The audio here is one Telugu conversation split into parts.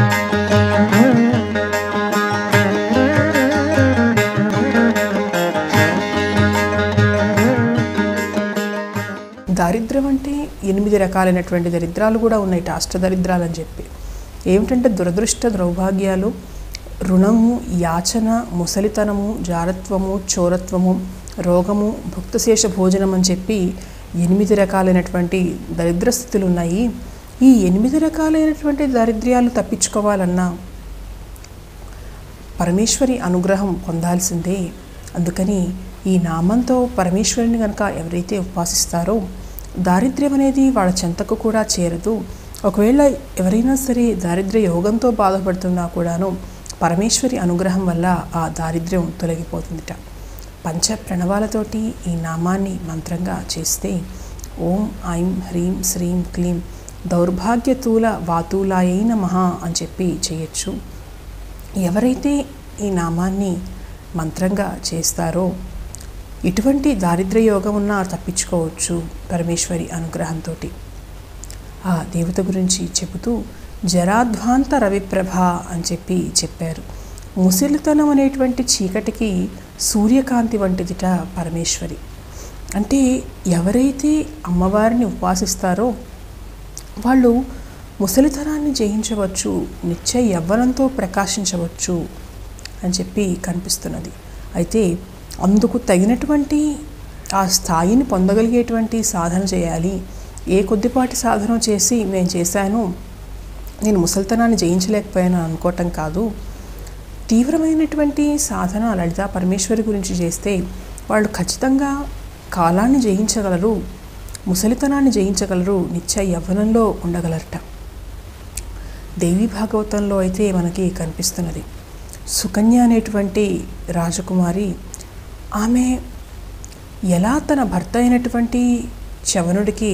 దారిద్ర్యం అంటే ఎనిమిది రకాలైనటువంటి దరిద్రాలు కూడా ఉన్నాయి అష్ట దరిద్రాలు అని చెప్పి ఏమిటంటే దురదృష్ట దౌర్భాగ్యాలు రుణము యాచన ముసలితనము జారత్వము చోరత్వము రోగము భుక్తశేష భోజనం అని చెప్పి ఎనిమిది రకాలైనటువంటి దరిద్ర స్థితులు ఉన్నాయి ఈ ఎనిమిది రకాలైనటువంటి దారిద్ర్యాలు తప్పించుకోవాలన్నా పరమేశ్వరి అనుగ్రహం పొందాల్సిందే అందుకని ఈ నామంతో పరమేశ్వరుని కనుక ఎవరైతే ఉపాసిస్తారో దారిద్ర్యం అనేది వాళ్ళ చెంతకు కూడా చేరదు ఒకవేళ ఎవరైనా సరే దారిద్ర్య యోగంతో బాధపడుతున్నా కూడాను పరమేశ్వరి అనుగ్రహం వల్ల ఆ దారిద్ర్యం తొలగిపోతుందిట పంచ ప్రణవాలతోటి ఈ నామాన్ని మంత్రంగా చేస్తే ఓం ఐం హ్రీం శ్రీం క్లీం దౌర్భాగ్యతూల వాతూలాయైన మహా అని చెప్పి చేయొచ్చు ఎవరైతే ఈ నామాన్ని మంత్రంగా చేస్తారో ఎటువంటి దారిద్ర్య యోగం ఉన్నా తప్పించుకోవచ్చు పరమేశ్వరి అనుగ్రహంతో ఆ దేవత గురించి చెబుతూ జరాధ్వాంత రవిప్రభ అని చెప్పి చెప్పారు ముసలితనం అనేటువంటి చీకటికి సూర్యకాంతి వంటిదిట పరమేశ్వరి అంటే ఎవరైతే అమ్మవారిని ఉపాసిస్తారో వాళ్ళు ముసలితనాన్ని జయించవచ్చు నిత్య యవ్వనంతో ప్రకాశించవచ్చు అని చెప్పి కనిపిస్తున్నది అయితే అందుకు తగినటువంటి ఆ స్థాయిని పొందగలిగేటువంటి సాధన చేయాలి ఏ కొద్దిపాటి సాధన చేసి నేను చేశాను నేను ముసలితనాన్ని జయించలేకపోయాను అనుకోవటం కాదు తీవ్రమైనటువంటి సాధన లలితా పరమేశ్వరి గురించి చేస్తే వాళ్ళు ఖచ్చితంగా కాలాన్ని జయించగలరు ముసలితనాన్ని జయించగలరు నిత్య యవ్వనంలో ఉండగలరట దేవి భాగవతంలో అయితే మనకి కనిపిస్తున్నది సుకన్య అనేటువంటి రాజకుమారి ఆమె ఎలా తన భర్త అయినటువంటి చవనుడికి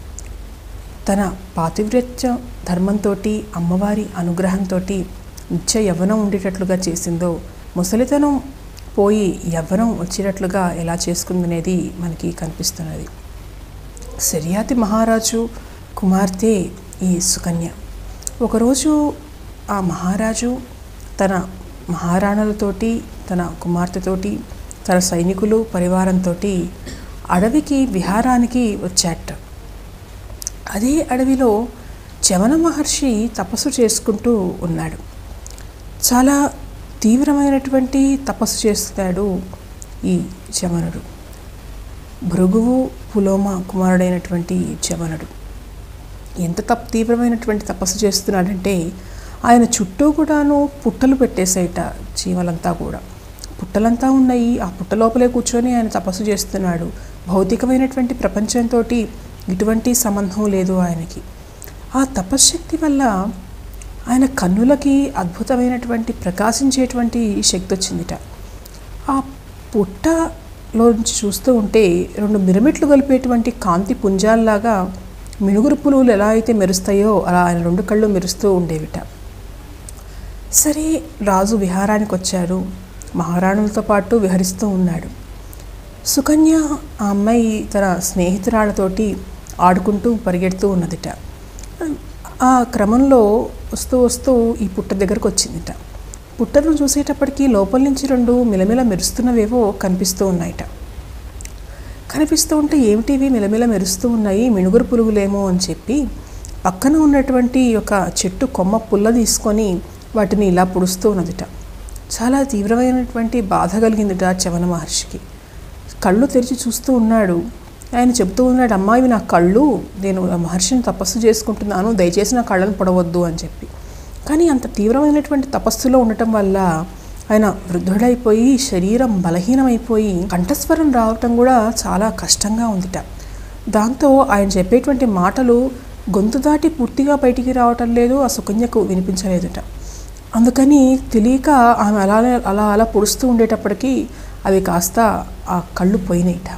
తన పాతివ్రత్య ధర్మంతో అమ్మవారి అనుగ్రహంతో నిత్య యవ్వనం ఉండేటట్లుగా చేసిందో ముసలితనం పోయి యవ్వనం వచ్చేటట్లుగా ఎలా చేసుకుందనేది మనకి కనిపిస్తున్నది శర్యాతి మహారాజు కుమార్తె ఈ సుకన్య ఒకరోజు ఆ మహారాజు తన మహారాణులతోటి తన కుమార్తెతోటి తన సైనికులు పరివారంతో అడవికి విహారానికి వచ్చాట అదే అడవిలో చవన మహర్షి తపస్సు చేసుకుంటూ ఉన్నాడు చాలా తీవ్రమైనటువంటి తపస్సు చేస్తున్నాడు ఈ చవనుడు భృగువు పులోమ కుమారుడైనటువంటి చవనుడు ఎంత తప్ తీవ్రమైనటువంటి తపస్సు చేస్తున్నాడంటే ఆయన చుట్టూ కూడాను పుట్టలు పెట్టేసేట చీమలంతా కూడా పుట్టలంతా ఉన్నాయి ఆ పుట్ట లోపలే కూర్చొని ఆయన తపస్సు చేస్తున్నాడు భౌతికమైనటువంటి ప్రపంచంతో ఇటువంటి సంబంధం లేదు ఆయనకి ఆ తపశ్శక్తి వల్ల ఆయన కన్నులకి అద్భుతమైనటువంటి ప్రకాశించేటువంటి శక్తి వచ్చిందిట ఆ పుట్టలోంచి చూస్తూ ఉంటే రెండు మిరమిట్లు కలిపేటువంటి కాంతి పుంజాల్లాగా మినుగురు పులువులు ఎలా అయితే మెరుస్తాయో అలా ఆయన రెండు కళ్ళు మెరుస్తూ ఉండేవిట సరే రాజు విహారానికి వచ్చాడు మహారాణులతో పాటు విహరిస్తూ ఉన్నాడు సుకన్య ఆ అమ్మాయి తన స్నేహితురాళ్ళతోటి ఆడుకుంటూ పరిగెడుతూ ఉన్నదిట ఆ క్రమంలో వస్తూ వస్తూ ఈ పుట్ట దగ్గరకు వచ్చిందిట పుట్టను చూసేటప్పటికి లోపల నుంచి రెండు మిలమిల మెరుస్తున్నవేవో కనిపిస్తూ ఉన్నాయిట కనిపిస్తూ ఉంటే ఏమిటివి మిలమిల మెరుస్తూ ఉన్నాయి మినుగురు పురుగులేమో అని చెప్పి పక్కన ఉన్నటువంటి ఒక చెట్టు కొమ్మ పుల్ల తీసుకొని వాటిని ఇలా పుడుస్తూ ఉన్నదిట చాలా తీవ్రమైనటువంటి బాధ కలిగిందిట చవన మహర్షికి కళ్ళు తెరిచి చూస్తూ ఉన్నాడు ఆయన చెబుతూ ఉన్నాడు అమ్మాయి నా కళ్ళు నేను ఆ మహర్షిని తపస్సు చేసుకుంటున్నాను దయచేసి నా కళ్ళను పొడవద్దు అని చెప్పి కానీ అంత తీవ్రమైనటువంటి తపస్సులో ఉండటం వల్ల ఆయన వృద్ధుడైపోయి శరీరం బలహీనమైపోయి కంఠస్వరం రావటం కూడా చాలా కష్టంగా ఉందిట దాంతో ఆయన చెప్పేటువంటి మాటలు గొంతు దాటి పూర్తిగా బయటికి రావటం లేదు ఆ సుకన్యకు వినిపించలేదుట అందుకని తెలియక ఆమె అలా అలా అలా పొడుస్తూ ఉండేటప్పటికీ అవి కాస్త ఆ కళ్ళు పోయినాయిట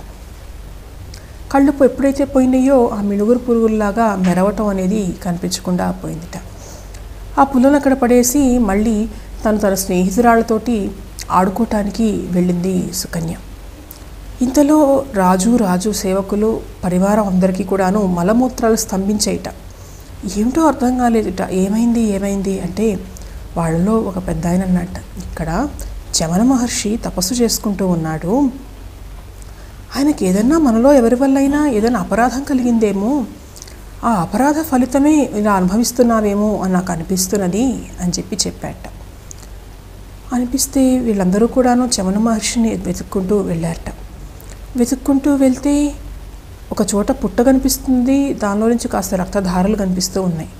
కళ్ళు ఎప్పుడైతే పోయినాయో ఆ మినుగురు పురుగుల్లాగా మెరవటం అనేది కనిపించకుండా పోయిందిట ఆ పుల్లను అక్కడ పడేసి మళ్ళీ తను తన స్నేహితురాళ్ళతోటి ఆడుకోవటానికి వెళ్ళింది సుకన్య ఇంతలో రాజు రాజు సేవకులు పరివారం అందరికీ కూడాను మలమూత్రాలు స్తంభించేయట ఏమిటో అర్థం కాలేదుట ఏమైంది ఏమైంది అంటే వాళ్ళలో ఒక పెద్ద ఆయన అన్నట్ట ఇక్కడ చమన మహర్షి తపస్సు చేసుకుంటూ ఉన్నాడు ఆయనకి ఏదన్నా మనలో ఎవరి వల్లైనా ఏదైనా అపరాధం కలిగిందేమో ఆ అపరాధ ఫలితమే ఇలా అనుభవిస్తున్నావేమో అని నాకు అనిపిస్తున్నది అని చెప్పి చెప్పాట అనిపిస్తే వీళ్ళందరూ కూడాను చమన మహర్షిని వెతుక్కుంటూ వెళ్ళారట వెతుక్కుంటూ వెళ్తే ఒక చోట పుట్ట కనిపిస్తుంది దానిలో నుంచి కాస్త రక్తధారలు కనిపిస్తూ ఉన్నాయి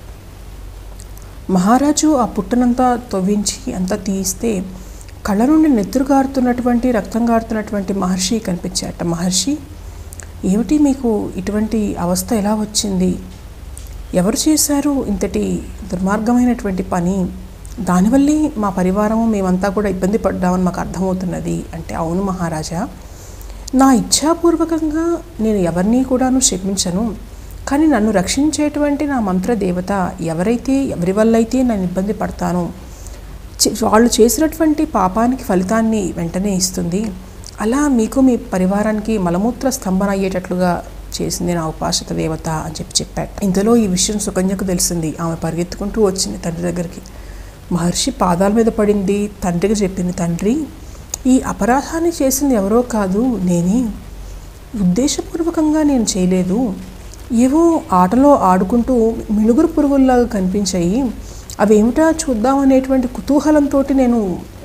మహారాజు ఆ పుట్టనంతా తవ్వించి అంతా తీస్తే కళ్ళ నుండి నెత్తురు గారుతున్నటువంటి రక్తం గారుతున్నటువంటి మహర్షి కనిపించాట మహర్షి ఏమిటి మీకు ఇటువంటి అవస్థ ఎలా వచ్చింది ఎవరు చేశారు ఇంతటి దుర్మార్గమైనటువంటి పని దానివల్లే మా పరివారము మేమంతా కూడా ఇబ్బంది పడ్డామని మాకు అర్థమవుతున్నది అంటే అవును మహారాజా నా ఇచ్ఛాపూర్వకంగా నేను ఎవరిని కూడాను క్షమించను కానీ నన్ను రక్షించేటువంటి నా మంత్ర దేవత ఎవరైతే ఎవరి వల్ల అయితే నేను ఇబ్బంది పడతానో చే- వాళ్ళు చేసినటువంటి పాపానికి ఫలితాన్ని వెంటనే ఇస్తుంది అలా మీకు మీ పరివారానికి మలమూత్ర స్తంభన అయ్యేటట్లుగా చేసింది నా ఉపాసత దేవత అని చెప్పి చెప్పాడు ఇంతలో ఈ విషయం సుకన్యకు తెలిసింది ఆమె పరిగెత్తుకుంటూ వచ్చింది తండ్రి దగ్గరికి మహర్షి పాదాల మీద పడింది తండ్రికి చెప్పింది తండ్రి ఈ అపరాధాన్ని చేసింది ఎవరో కాదు నేనే ఉద్దేశపూర్వకంగా నేను చేయలేదు ఏవో ఆటలో ఆడుకుంటూ మిణుగురు పురుగుల్లాగా కనిపించాయి అవి ఏమిటా చూద్దామనేటువంటి కుతూహలంతో నేను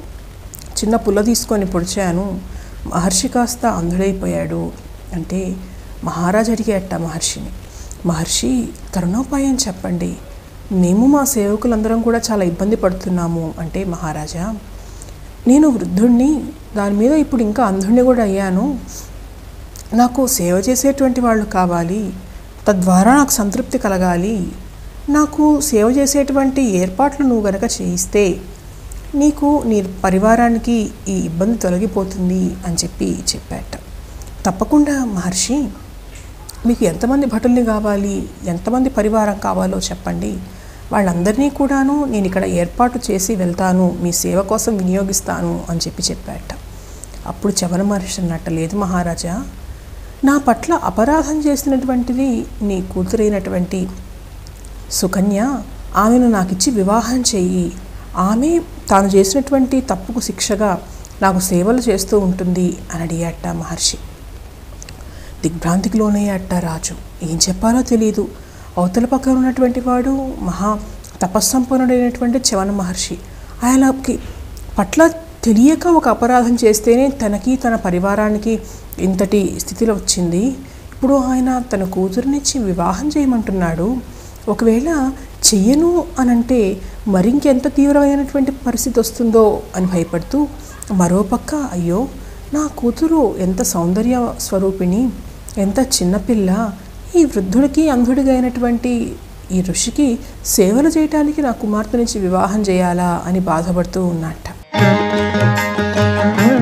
చిన్న పుల్ల తీసుకొని పొడిచాను మహర్షి కాస్త అంధుడైపోయాడు అంటే మహారాజు అడిగేట మహర్షిని మహర్షి తరుణోపాయం చెప్పండి మేము మా సేవకులందరం కూడా చాలా ఇబ్బంది పడుతున్నాము అంటే మహారాజా నేను వృద్ధుణ్ణి దాని మీద ఇప్పుడు ఇంకా అంధుణ్ణి కూడా అయ్యాను నాకు సేవ చేసేటువంటి వాళ్ళు కావాలి తద్వారా నాకు సంతృప్తి కలగాలి నాకు సేవ చేసేటువంటి ఏర్పాట్లు నువ్వు గనక చేయిస్తే నీకు నీ పరివారానికి ఈ ఇబ్బంది తొలగిపోతుంది అని చెప్పి చెప్పాట తప్పకుండా మహర్షి మీకు ఎంతమంది భటుల్ని కావాలి ఎంతమంది పరివారం కావాలో చెప్పండి వాళ్ళందరినీ కూడాను నేను ఇక్కడ ఏర్పాటు చేసి వెళ్తాను మీ సేవ కోసం వినియోగిస్తాను అని చెప్పి చెప్పాట అప్పుడు చవన మహర్షి అన్నట్ట లేదు మహారాజా నా పట్ల అపరాధం చేసినటువంటిది నీ కూతురైనటువంటి సుకన్య ఆమెను నాకిచ్చి వివాహం చెయ్యి ఆమె తాను చేసినటువంటి తప్పుకు శిక్షగా నాకు సేవలు చేస్తూ ఉంటుంది అని అడిగాట మహర్షి దిగ్భ్రాంతికి లోనయ్యాట రాజు ఏం చెప్పాలో తెలియదు అవతల పక్కన ఉన్నటువంటి వాడు మహా తపస్సంపన్నుడైనటువంటి చవన మహర్షి ఆయనకి పట్ల తెలియక ఒక అపరాధం చేస్తేనే తనకి తన పరివారానికి ఇంతటి స్థితిలో వచ్చింది ఇప్పుడు ఆయన తన కూతురునిచ్చి వివాహం చేయమంటున్నాడు ఒకవేళ చెయ్యను అనంటే మరింకెంత తీవ్రమైనటువంటి పరిస్థితి వస్తుందో అని భయపడుతూ మరోపక్క అయ్యో నా కూతురు ఎంత సౌందర్య స్వరూపిణి ఎంత చిన్నపిల్ల ఈ వృద్ధుడికి అంధుడిగా అయినటువంటి ఈ ఋషికి సేవలు చేయటానికి నా కుమార్తె నుంచి వివాహం చేయాలా అని బాధపడుతూ ఉన్నట్ట